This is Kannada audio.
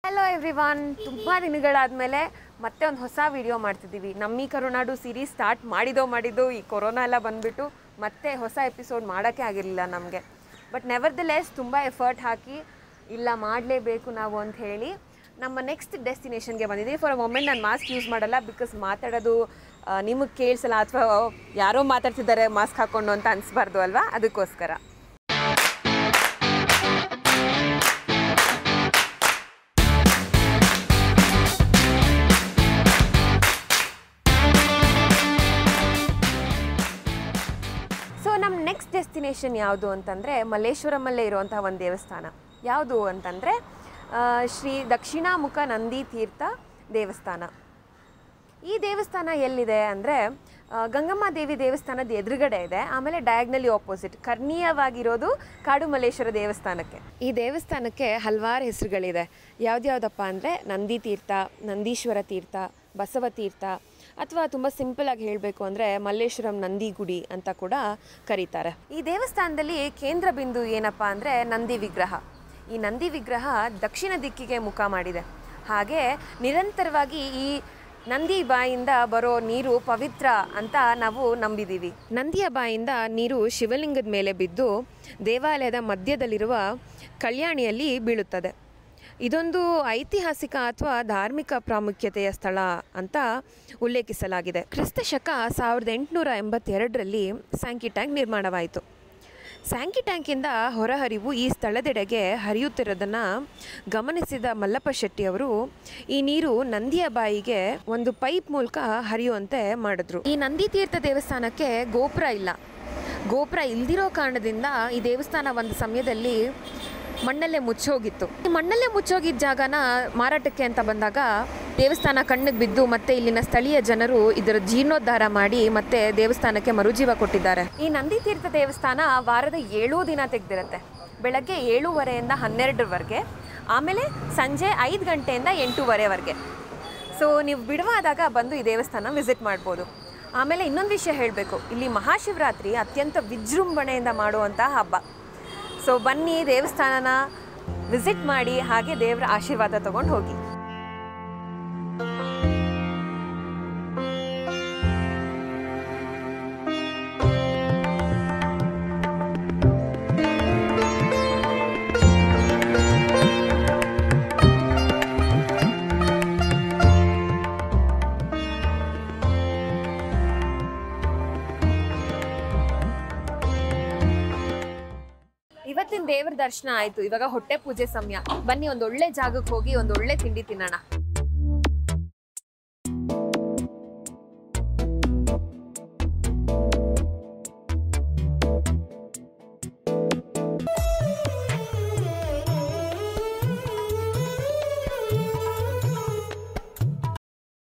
ಹಲೋ ಎವ್ರಿವಾನ್ ತುಂಬ ದಿನಗಳಾದಮೇಲೆ ಮತ್ತೆ ಒಂದು ಹೊಸ ವಿಡಿಯೋ ಮಾಡ್ತಿದ್ದೀವಿ ನಮ್ಮಿ ಕರುನಾಡು ಸೀರೀಸ್ ಸ್ಟಾರ್ಟ್ ಮಾಡಿದೋ ಮಾಡಿದ್ದು ಈ ಕೊರೋನಾ ಎಲ್ಲ ಬಂದುಬಿಟ್ಟು ಮತ್ತೆ ಹೊಸ ಎಪಿಸೋಡ್ ಮಾಡೋಕ್ಕೆ ಆಗಿರಲಿಲ್ಲ ನಮಗೆ ಬಟ್ ನೆವರ್ ದ ಲೆಸ್ ತುಂಬ ಎಫರ್ಟ್ ಹಾಕಿ ಇಲ್ಲ ಮಾಡಲೇಬೇಕು ನಾವು ಅಂತ ಹೇಳಿ ನಮ್ಮ ನೆಕ್ಸ್ಟ್ ಡೆಸ್ಟಿನೇಷನ್ಗೆ ಬಂದಿದ್ದೀವಿ ಫಾರ್ ಅ ಮೊಮೆಂಟ್ ನಾನು ಮಾಸ್ಕ್ ಯೂಸ್ ಮಾಡಲ್ಲ ಬಿಕಾಸ್ ಮಾತಾಡೋದು ನಿಮಗೆ ಕೇಳಿಸಲ್ಲ ಅಥವಾ ಯಾರೋ ಮಾತಾಡ್ತಿದ್ದಾರೆ ಮಾಸ್ಕ್ ಹಾಕ್ಕೊಂಡು ಅಂತ ಅನಿಸ್ಬಾರ್ದು ಅಲ್ವಾ ಅದಕ್ಕೋಸ್ಕರ ಸೊ ನಮ್ಮ ನೆಕ್ಸ್ಟ್ ಡೆಸ್ಟಿನೇಷನ್ ಯಾವುದು ಅಂತಂದರೆ ಮಲ್ಲೇಶ್ವರಮಲ್ಲೇ ಇರುವಂತಹ ಒಂದು ದೇವಸ್ಥಾನ ಯಾವುದು ಅಂತಂದರೆ ಶ್ರೀ ದಕ್ಷಿಣಾಮುಖ ನಂದಿ ತೀರ್ಥ ದೇವಸ್ಥಾನ ಈ ದೇವಸ್ಥಾನ ಎಲ್ಲಿದೆ ಅಂದರೆ ಗಂಗಮ್ಮ ದೇವಿ ದೇವಸ್ಥಾನದ ಎದುರುಗಡೆ ಇದೆ ಆಮೇಲೆ ಡಯಾಗ್ನಲಿ ಆಪೋಸಿಟ್ ಕರ್ಣೀಯವಾಗಿರೋದು ಕಾಡು ಮಲ್ಲೇಶ್ವರ ದೇವಸ್ಥಾನಕ್ಕೆ ಈ ದೇವಸ್ಥಾನಕ್ಕೆ ಹಲವಾರು ಹೆಸರುಗಳಿದೆ ಯಾವ್ದ್ಯಾವ್ದಪ್ಪ ಅಂದರೆ ನಂದಿ ತೀರ್ಥ ನಂದೀಶ್ವರ ತೀರ್ಥ ಬಸವ ತೀರ್ಥ ಅಥವಾ ತುಂಬ ಸಿಂಪಲ್ ಆಗಿ ಹೇಳಬೇಕು ಅಂದರೆ ಮಲ್ಲೇಶ್ವರಂ ನಂದಿ ಗುಡಿ ಅಂತ ಕೂಡ ಕರೀತಾರೆ ಈ ದೇವಸ್ಥಾನದಲ್ಲಿ ಕೇಂದ್ರ ಬಿಂದು ಏನಪ್ಪ ಅಂದರೆ ನಂದಿ ವಿಗ್ರಹ ಈ ನಂದಿ ವಿಗ್ರಹ ದಕ್ಷಿಣ ದಿಕ್ಕಿಗೆ ಮುಖ ಮಾಡಿದೆ ಹಾಗೆ ನಿರಂತರವಾಗಿ ಈ ನಂದಿ ಬಾಯಿಂದ ಬರೋ ನೀರು ಪವಿತ್ರ ಅಂತ ನಾವು ನಂಬಿದ್ದೀವಿ ನಂದಿಯ ಬಾಯಿಂದ ನೀರು ಶಿವಲಿಂಗದ ಮೇಲೆ ಬಿದ್ದು ದೇವಾಲಯದ ಮಧ್ಯದಲ್ಲಿರುವ ಕಲ್ಯಾಣಿಯಲ್ಲಿ ಬೀಳುತ್ತದೆ ಇದೊಂದು ಐತಿಹಾಸಿಕ ಅಥವಾ ಧಾರ್ಮಿಕ ಪ್ರಾಮುಖ್ಯತೆಯ ಸ್ಥಳ ಅಂತ ಉಲ್ಲೇಖಿಸಲಾಗಿದೆ ಕ್ರಿಸ್ತ ಶಕ ಸಾವಿರದ ಎಂಟುನೂರ ಎಂಬತ್ತೆರಡರಲ್ಲಿ ಸ್ಯಾಂಕಿ ಟ್ಯಾಂಕ್ ನಿರ್ಮಾಣವಾಯಿತು ಸ್ಯಾಂಕಿ ಟ್ಯಾಂಕಿಂದ ಹೊರಹರಿವು ಈ ಸ್ಥಳದೆಡೆಗೆ ಹರಿಯುತ್ತಿರೋದನ್ನು ಗಮನಿಸಿದ ಮಲ್ಲಪ್ಪ ಶೆಟ್ಟಿಯವರು ಈ ನೀರು ನಂದಿಯ ಬಾಯಿಗೆ ಒಂದು ಪೈಪ್ ಮೂಲಕ ಹರಿಯುವಂತೆ ಮಾಡಿದ್ರು ಈ ನಂದಿ ತೀರ್ಥ ದೇವಸ್ಥಾನಕ್ಕೆ ಗೋಪುರ ಇಲ್ಲ ಗೋಪುರ ಇಲ್ದಿರೋ ಕಾರಣದಿಂದ ಈ ದೇವಸ್ಥಾನ ಒಂದು ಸಮಯದಲ್ಲಿ ಮಣ್ಣಲ್ಲೇ ಮುಚ್ಚೋಗಿತ್ತು ಈ ಮಣ್ಣಲ್ಲೇ ಮುಚ್ಚೋಗಿದ್ದ ಜಾಗನ ಮಾರಾಟಕ್ಕೆ ಅಂತ ಬಂದಾಗ ದೇವಸ್ಥಾನ ಕಣ್ಣಿಗೆ ಬಿದ್ದು ಮತ್ತೆ ಇಲ್ಲಿನ ಸ್ಥಳೀಯ ಜನರು ಇದರ ಜೀರ್ಣೋದ್ಧಾರ ಮಾಡಿ ಮತ್ತೆ ದೇವಸ್ಥಾನಕ್ಕೆ ಮರುಜೀವ ಕೊಟ್ಟಿದ್ದಾರೆ ಈ ನಂದಿ ತೀರ್ಥ ದೇವಸ್ಥಾನ ವಾರದ ಏಳು ದಿನ ತೆಗೆದಿರುತ್ತೆ ಬೆಳಗ್ಗೆ ಏಳೂವರೆಯಿಂದ ಹನ್ನೆರಡರವರೆಗೆ ಆಮೇಲೆ ಸಂಜೆ ಐದು ಗಂಟೆಯಿಂದ ಎಂಟೂವರೆವರೆಗೆ ಸೊ ನೀವು ಬಿಡುವಾದಾಗ ಬಂದು ಈ ದೇವಸ್ಥಾನ ವಿಸಿಟ್ ಮಾಡ್ಬೋದು ಆಮೇಲೆ ಇನ್ನೊಂದು ವಿಷಯ ಹೇಳಬೇಕು ಇಲ್ಲಿ ಮಹಾಶಿವರಾತ್ರಿ ಅತ್ಯಂತ ವಿಜೃಂಭಣೆಯಿಂದ ಮಾಡುವಂಥ ಹಬ್ಬ ಸೊ ಬನ್ನಿ ದೇವಸ್ಥಾನನ ವಿಸಿಟ್ ಮಾಡಿ ಹಾಗೆ ದೇವರ ಆಶೀರ್ವಾದ ತಗೊಂಡು ಹೋಗಿ ಇವತ್ತಿನ ದೇವರ ದರ್ಶನ ಆಯ್ತು ಇವಾಗ ಹೊಟ್ಟೆ ಪೂಜೆ ಸಮಯ ಬನ್ನಿ ಒಂದ್ ಒಳ್ಳೆ ಜಾಗಕ್ಕೆ ಹೋಗಿ ಒಂದ್ ಒಳ್ಳೆ ತಿಂಡಿ ತಿನ್ನೋಣ